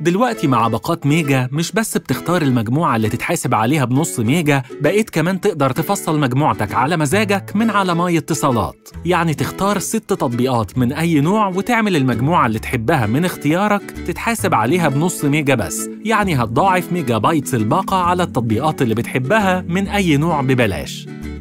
دلوقتي مع باقات ميجا مش بس بتختار المجموعة اللي تتحاسب عليها بنص ميجا بقيت كمان تقدر تفصل مجموعتك على مزاجك من على ماي اتصالات يعني تختار ست تطبيقات من أي نوع وتعمل المجموعة اللي تحبها من اختيارك تتحاسب عليها بنص ميجا بس يعني هتضاعف ميجا بايتس الباقة على التطبيقات اللي بتحبها من أي نوع ببلاش